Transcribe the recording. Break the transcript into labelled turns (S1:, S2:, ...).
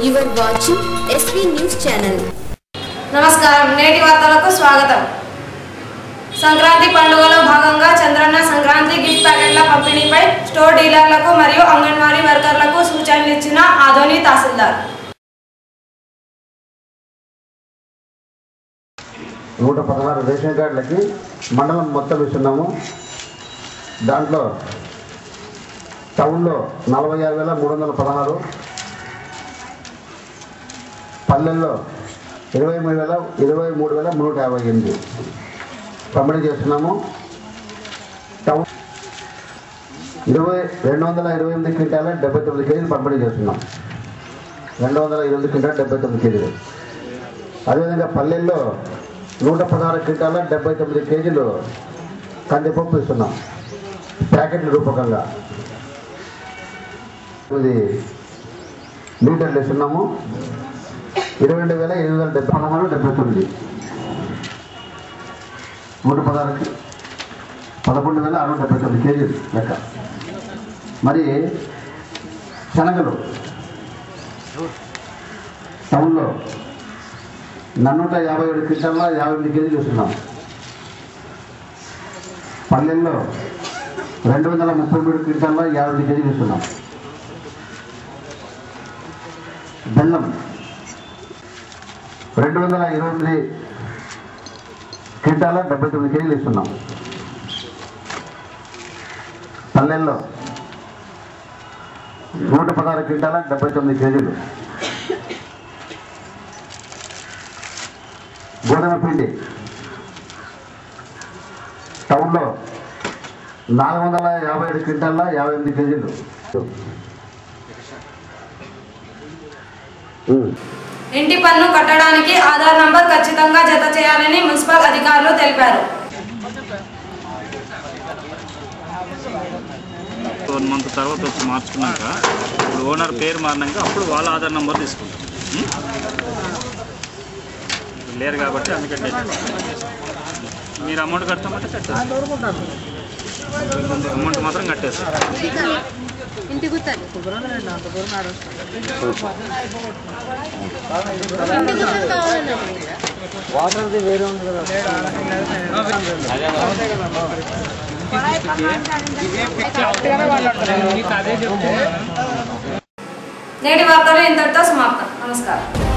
S1: You are watching SV News Channel.
S2: నమస్కారం నేటి వార్తలకు స్వాగతం సంక్రాంతి పండుగలో భాగంగా చంద్రన్న సంక్రాంతి గిఫ్ట్ ప్యాకెట్ల పంపిణీపై స్టోర్ డీలర్లకు మరియు అంగన్వాడీ వర్కర్లకు సూచనలు ఇచ్చిన ఆదోని తహసీల్దార్
S3: నూట పదహారు రేషన్ కార్డులకి మండలం మొత్తం ఇస్తున్నాము దాంట్లో టౌన్లో నలభై ఆరు వేల మూడు వందల పదహారు పల్లెల్లో ఇరవై మూడు వేల ఇరవై మూడు వేల నూట యాభై ఎనిమిది పంపిణీ చేస్తున్నాము టౌన్ ఇరవై రెండు వందల ఇరవై ఎనిమిది క్వింటాల డెబ్బై తొమ్మిది కేజీలు పంపిణీ చేస్తున్నాం రెండు వందల ఇరవై ఎనిమిది క్వింటాల డెబ్బై తొమ్మిది కేజీలు అదేవిధంగా పల్లెల్లో నూట పదహారు క్వింటాల డెబ్బై తొమ్మిది కేజీలు కందిపప్పు ఇస్తున్నాం ప్యాకెట్ల రూపకంగా ఇది లీటర్లు ఇస్తున్నాము ఇరవై రెండు వేల ఎనిమిది వందల డెబ్బై పదహారు డెబ్బై తొమ్మిది నూట పదహారుకి పదకొండు వేల ఆరు వందల డెబ్బై తొమ్మిది కేజీలు లెక్క మరి శనగలు టౌన్లో నన్నూట యాభై ఏడు క్వింటాల్లో యాభై ఎనిమిది కేజీలు ఇస్తున్నాం పల్లెల్లో రెండు వందల ముప్పై మూడు క్వింటాల్లో యాభై ఎనిమిది కేజీలు ఇస్తున్నాం బెల్లం రెండు వందల ఇరవై ఎనిమిది క్వింటాల్లో డెబ్బై తొమ్మిది కేజీలు ఇస్తున్నాం పల్లెల్లో నూట పదహారు క్వింటాల డెబ్బై తొమ్మిది కేజీలు గోధుమ పిండి టౌన్లో నాలుగు వందల యాభై ఏడు క్వింటాల్లో యాభై ఎనిమిది కేజీలు ఉమ్.
S2: ఇంటి పన్ను కట్టడానికి ఆధార్ నంబర్ ఖచ్చితంగా జత చేయాలని మున్సిపల్ అధికారులు తెలిపారు
S4: వన్ మంత్ తర్వాత వచ్చి మార్చుకున్నాక ఇప్పుడు ఓనర్ పేరు మారినాక అప్పుడు వాళ్ళ ఆధార్ నెంబర్ తీసుకుంటాం ఉం? ఇప్పుడు లేరు కాబట్టి అందుకంటే మీరు అమౌంట్ కడతామంటే కట్టేస్తారు అమౌంట్ మాత్రం కట్టేస్తారు
S2: నేటి వార్తలు ఇంతటితో సమాప్తం నమస్కారం